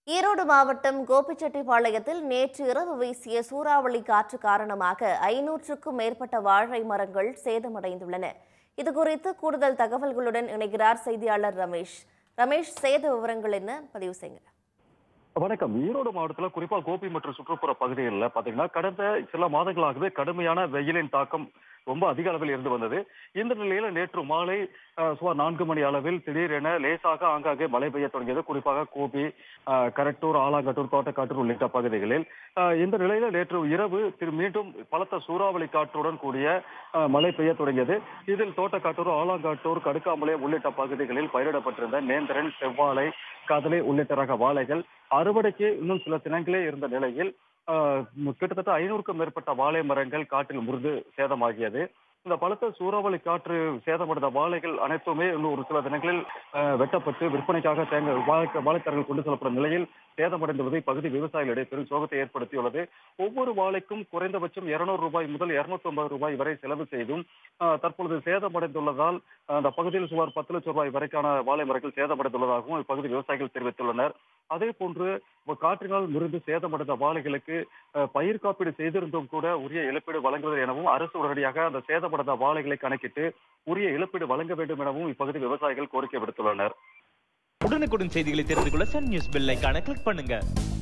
ஈரோடு மாவட்டம் கோபிச்செட்டிப்பாளையத்தில் நேற்று இரவு வீசிய சூறாவளி காற்று காரணமாக ஐநூற்றுக்கும் மேற்பட்ட வாழை மரங்கள் சேதமடைந்துள்ளன இதுகுறித்து கூடுதல் தகவல்களுடன் இணைகிறார் செய்தியாளர் ரமேஷ் ரமேஷ் சேத விவரங்கள் என்ன பதிவு செய்யுங்க வணக்கம் ஈரோடு மாவட்டத்தில் குறிப்பா கோபி மற்றும் சுற்றுப்புற பகுதிகளில் பாத்தீங்கன்னா கடந்த சில மாதங்களாகவே கடுமையான வெயிலின் தாக்கம் ரொம்ப அதிக அளவில் இருந்து வந்தது இந்த நிலையில நேற்று மாலை அஹ், சுமார் நான்கு மணி அளவில் திடீரென லேசாக ஆங்காங்கே மழை பெய்ய தொடங்கியது குறிப்பாக கோபி அஹ், கரட்டூர் ஆலாங்கட்டூர் தோட்டக்காட்டூர் உள்ளிட்ட பகுதிகளில் அஹ், இந்த நிலையில நேற்று இரவு திரு மீண்டும் பலத்த சூறாவளி காற்றுடன் கூடிய அஹ், மழை பெய்ய தொடங்கியது இதில் தோட்டக்காட்டூர் ஆலாங்காட்டூர் கடுக்காமலை உள்ளிட்ட பகுதிகளில் பயிரிடப்பட்டிருந்த நேந்திரன் செவ்வாழை கதலை உள்ளிட்ட ரக வாழைகள் அறுவடைக்கு இன்னும் சில தினங்களே இருந்த நிலையில் ஆஹ், கிட்டத்தட்ட ஐநூறுக்கும் மேற்பட்ட வாழை மரங்கள் காற்றில் முறிந்து சேதமாகியது இந்த பலத்த சூறாவளி காற்று சேதமடைந்த வாழைகள் அனைத்துமே இன்னும் ஒரு சில தினங்களில் ஆஹ், வெட்டப்பட்டு விற்பனைக்காக தேங்க வாழை வாழைத்தார்கள் கொண்டு செல்லப்படும் நிலையில் சேதமடைந்துள்ளது இப்பகுதி விவசாயிகளிடையே பெரும் சோகத்தை ஏற்படுத்தியுள்ளது ஒவ்வொரு வாழைக்கும் குறைந்தபட்சம் இருநூறு ரூபாய் முதல் இருநூத்தி ஐம்பது ரூபாய் வரை செலவு செய்தும் ஆஹ், தற்பொழுது சேதமடைந்துள்ளதால் அந்த பகுதியில் சுமார் பத்து லட்சம் ரூபாய் வரைக்கான வாழை மரங்கள் சேதமடைந்துள்ளதாகவும் இப்பகுதி விவசாயிகள் தெரிவித்துள்ளனர் அதே போன்று இப்ப காற்றினால் முறிந்து சேதமடைந்த வாழைகளுக்கு அஹ், பயிர் காப்பீடு செய்திருந்தும் கூட உரிய இழப்பீடு வழங்குவது எனவும் அரசு உடனடியாக அந்த சேதமடைந்த வாழைகளை கணக்கிட்டு உரிய இழப்பீடு வழங்க வேண்டும் எனவும் இப்பகுதி விவசாயிகள் கோரிக்கை விடுத்துள்ளனர் உடனுக்குடன் செய்திகளை தெரிந்து கொள்ள சன் நியூஸ் பெல் ஐகானை கிளிக் பண்ணுங்க